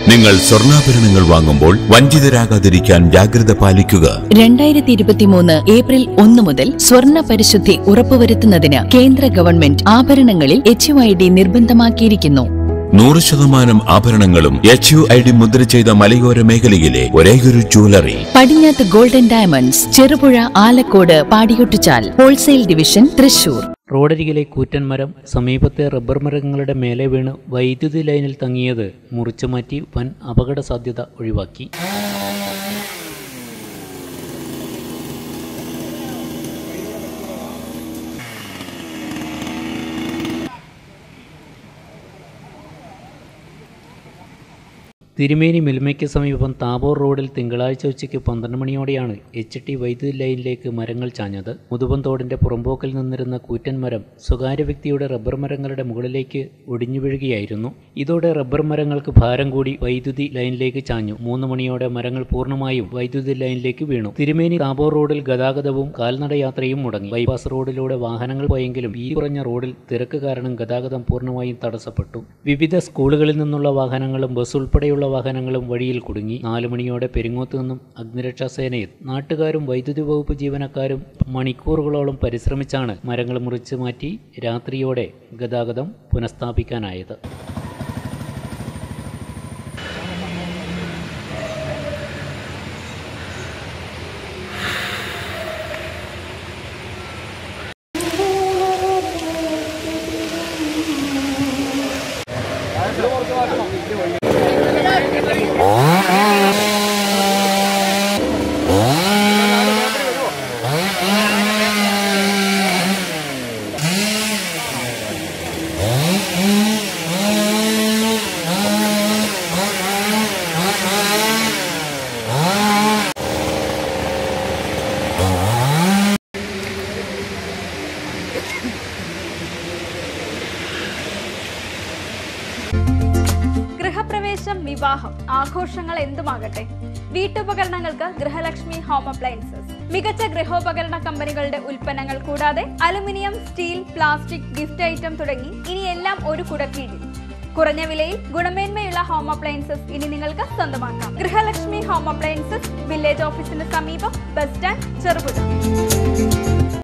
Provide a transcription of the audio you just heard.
നിങ്ങൾ സ്വർണ്ണാഭരണങ്ങൾ വാങ്ങുമ്പോൾ വഞ്ചിതരാകാതിരിക്കാൻ ജാഗ്രത പാലിക്കുക രണ്ടായിരത്തി ഇരുപത്തിമൂന്ന് ഏപ്രിൽ ഒന്ന് മുതൽ സ്വർണ്ണ പരിശുദ്ധി ഉറപ്പുവരുത്തുന്നതിന് കേന്ദ്ര ഗവൺമെന്റ് ആഭരണങ്ങളിൽ എച്ച് യു ഐ ഡി നിർബന്ധമാക്കിയിരിക്കുന്നു നൂറ് ശതമാനം ആഭരണങ്ങളും എച്ച് യു ഐ ഡി മുദ്ര ചെയ്ത മലയോര മേഖലയിലെ ഒരേയൊരു ജ്വല്ലറി പടിഞ്ഞാത്ത് golden diamonds Cherupuzha Alakode Padiyottuchal wholesale division Thrissur റോഡരികിലെ കൂറ്റൻ മരം സമീപത്തെ റബ്ബർ മരങ്ങളുടെ മേലെ വീണ് വൈദ്യുതി ലൈനിൽ തങ്ങിയത് മുറിച്ചു മാറ്റി വൻ അപകട സാധ്യത ഒഴിവാക്കി തിരുമേനി മിൽമയ്ക്ക് സമീപം താബോർ റോഡിൽ തിങ്കളാഴ്ച ഉച്ചയ്ക്ക് പന്ത്രണ്ട് മണിയോടെയാണ് എച്ച് ടി വൈദ്യുതി ലൈനിലേക്ക് മരങ്ങൾ ചാഞ്ഞത് മുതുവൻ തോടിന്റെ പുറമ്പോക്കിൽ നിന്നിരുന്ന കൂറ്റൻ മരം സ്വകാര്യ വ്യക്തിയുടെ റബ്ബർ മരങ്ങളുടെ മുകളിലേക്ക് ഒടിഞ്ഞു വീഴുകയായിരുന്നു ഇതോടെ റബ്ബർ മരങ്ങൾക്ക് ഭാരം കൂടി വൈദ്യുതി ലൈനിലേക്ക് ചാഞ്ഞു മൂന്ന് മണിയോടെ മരങ്ങൾ പൂർണ്ണമായും വൈദ്യുതി ലൈനിലേക്ക് വീണു തിരുമേനി താബോർ റോഡിൽ ഗതാഗതവും കാൽനടയാത്രയും മുടങ്ങി ബൈപ്പാസ് റോഡിലൂടെ വാഹനങ്ങൾ പോയെങ്കിലും ഈ കുറഞ്ഞ റോഡിൽ തിരക്ക് കാരണം ഗതാഗതം പൂർണ്ണമായും തടസ്സപ്പെട്ടു വിവിധ സ്കൂളുകളിൽ നിന്നുള്ള വാഹനങ്ങളും ബസ് ഉൾപ്പെടെയുള്ള വാഹനങ്ങളും വഴിയിൽ കുടുങ്ങി നാലു മണിയോടെ പെരിങ്ങോത്ത് നിന്നും അഗ്നിരക്ഷാ സേനയും നാട്ടുകാരും വൈദ്യുതി വകുപ്പ് ജീവനക്കാരും മണിക്കൂറുകളോളം പരിശ്രമിച്ചാണ് മരങ്ങൾ മുറിച്ച് മാറ്റി രാത്രിയോടെ ഗതാഗതം പുനഃസ്ഥാപിക്കാനായത് ഗൃഹപ്രവേശം വിവാഹം ആഘോഷങ്ങൾ എന്തുമാകട്ടെ വീട്ടുപകരണങ്ങൾക്ക് ഗൃഹലക്ഷ്മി ഹോം അപ്ലയൻസസ് മികച്ച ഗൃഹോപകരണ കമ്പനികളുടെ ഉൽപ്പന്നങ്ങൾ കൂടാതെ aluminium steel plastic gift item തുടങ്ങി ഇനി എല്ലാം ഒരു കുടക്കീഴിൽ കുറഞ്ഞ വിലയിൽ ഗുണമേന്മയുള്ള ഹോം അപ്ലയൻസസ് ഇനി നിങ്ങൾക്ക് സ്വന്തമാക്കാം ഗൃഹലക്ഷ്മി ഹോം അപ്ലയൻസസ് വില്ലേജ് ഓഫീസിന് സമീപം ബസ് സ്റ്റാൻഡ് ചെറുപുഴ